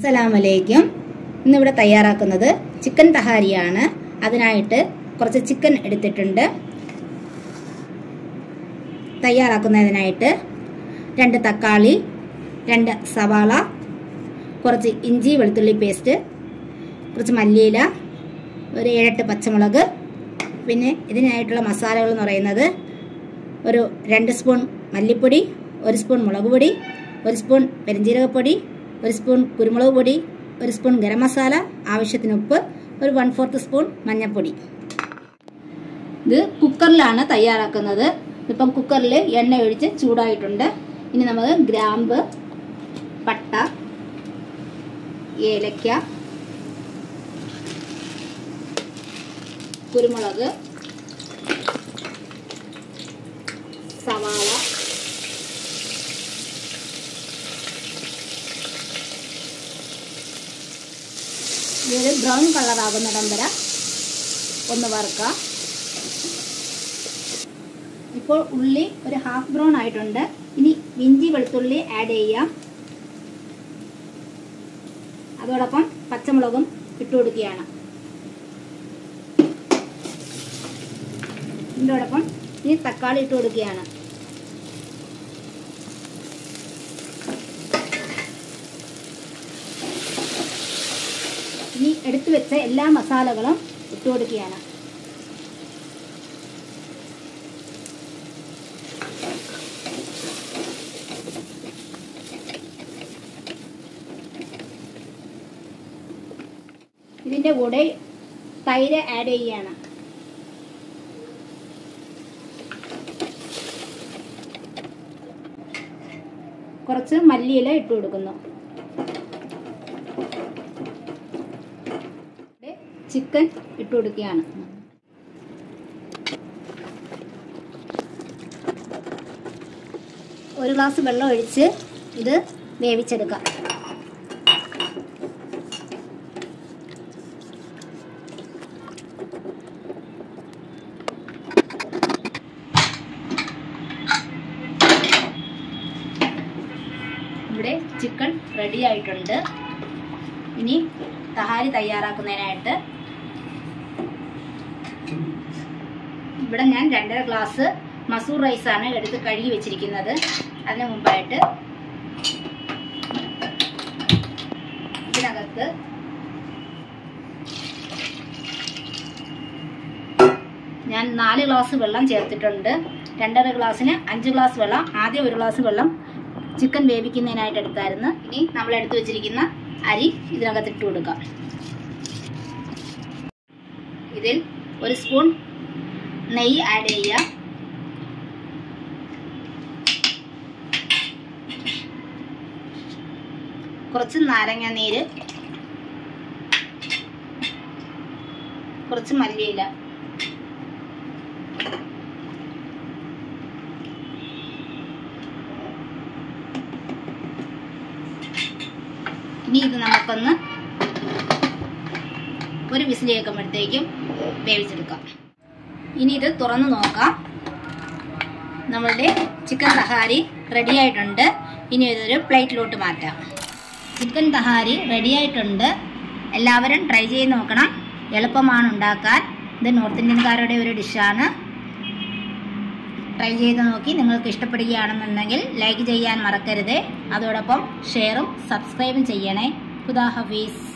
അസ്സലാമലൈക്കും ഇന്നിവിടെ തയ്യാറാക്കുന്നത് ചിക്കൻ തഹാരിയാണ് അതിനായിട്ട് കുറച്ച് ചിക്കൻ എടുത്തിട്ടുണ്ട് തയ്യാറാക്കുന്നതിനായിട്ട് രണ്ട് തക്കാളി രണ്ട് സവാള കുറച്ച് ഇഞ്ചി വെളുത്തുള്ളി പേസ്റ്റ് കുറച്ച് മല്ലിയില ഒരു ഏഴെട്ട് പച്ചമുളക് പിന്നെ ഇതിനായിട്ടുള്ള മസാലകൾ എന്ന് പറയുന്നത് ഒരു രണ്ട് സ്പൂൺ മല്ലിപ്പൊടി ഒരു സ്പൂൺ മുളക് പൊടി ഒരു സ്പൂൺ പെരിഞ്ജീരകപ്പൊടി ഒരു സ്പൂൺ കുരുമുളക് പൊടി ഒരു സ്പൂൺ ഗരം മസാല ആവശ്യത്തിന് ഉപ്പ് ഒരു വൺ ഫോർത്ത് സ്പൂൺ മഞ്ഞൾപ്പൊടി ഇത് കുക്കറിലാണ് തയ്യാറാക്കുന്നത് ഇപ്പം കുക്കറിൽ എണ്ണ ഒഴിച്ച് ചൂടായിട്ടുണ്ട് ഇനി നമുക്ക് ഗ്രാമ്പ് പട്ട ഏലക്ക കുരുമുളക് സവാള ഇതൊരു ബ്രൗൺ കളറാകുന്നിടം വരെ ഒന്ന് വറുക്കാം ഇപ്പോൾ ഉള്ളി ഒരു ഹാഫ് ബ്രൗൺ ആയിട്ടുണ്ട് ഇനി ഇഞ്ചി വെളുത്തുള്ളി ആഡ് ചെയ്യാം അതോടൊപ്പം പച്ചമുളകും ഇട്ട് കൊടുക്കുകയാണ് ഇതിനോടൊപ്പം ഇനി തക്കാളി ഇട്ട് കൊടുക്കുകയാണ് ഇനി എടുത്തു വെച്ച എല്ലാ മസാലകളും ഇട്ട് കൊടുക്കുകയാണ് ഇതിന്റെ കൂടെ തൈര് ആഡ് ചെയ്യുകയാണ് കുറച്ച് മല്ലിയില ഇട്ട് കൊടുക്കുന്നു ചിക്കൻ ഇട്ട് കൊടുക്കുകയാണ് ഒരു ഗ്ലാസ് വെള്ളം ഒഴിച്ച് ഇത് വേവിച്ചെടുക്കാം ഇവിടെ ചിക്കൻ റെഡി ആയിട്ടുണ്ട് ഇനി തഹാരി തയ്യാറാക്കുന്നതിനായിട്ട് ഇവിടെ ഞാൻ രണ്ടര ഗ്ലാസ് മസൂർ റൈസാണ് എടുത്ത് കഴുകി വെച്ചിരിക്കുന്നത് അതിന് മുമ്പായിട്ട് ഇതിനകത്ത് ഞാൻ നാല് ഗ്ലാസ് വെള്ളം ചേർത്തിട്ടുണ്ട് രണ്ടര ഗ്ലാസ്സിന് അഞ്ച് ഗ്ലാസ് വെള്ളം ആദ്യം ഒരു ഗ്ലാസ് വെള്ളം ചിക്കൻ വേവിക്കുന്നതിനായിട്ട് എടുത്തായിരുന്നു ഇനി നമ്മൾ എടുത്തു വെച്ചിരിക്കുന്ന അരി ഇതിനകത്ത് ഇട്ട് കൊടുക്കാം ഇതിൽ ഒരു സ്പൂൺ നെയ്യ് ആഡ് ചെയ്യുക കുറച്ച് നാരങ്ങ നീര് കുറച്ച് മല്ലിയില ഇനി ഇത് നമുക്കൊന്ന് ഒരു വിസിൽ കേൾക്കുമ്പോഴത്തേക്കും വേവിച്ചെടുക്കാം ഇനി ഇത് തുറന്ന് നോക്കാം നമ്മളുടെ ചിക്കൻ തഹാരി റെഡി ആയിട്ടുണ്ട് ഇനി ഇതൊരു പ്ലേറ്റിലോട്ട് മാറ്റാം ചിക്കൻ തഹാരി റെഡി ആയിട്ടുണ്ട് എല്ലാവരും ട്രൈ ചെയ്ത് നോക്കണം എളുപ്പമാണ് ഉണ്ടാക്കാൻ ഇത് നോർത്ത് ഇന്ത്യൻകാരുടെ ഒരു ഡിഷാണ് ട്രൈ ചെയ്ത് നോക്കി നിങ്ങൾക്ക് ഇഷ്ടപ്പെടുകയാണെന്നുണ്ടെങ്കിൽ ലൈക്ക് ചെയ്യാൻ മറക്കരുത് അതോടൊപ്പം ഷെയറും സബ്സ്ക്രൈബും ചെയ്യണേ ഖുദാ ഹഫീസ്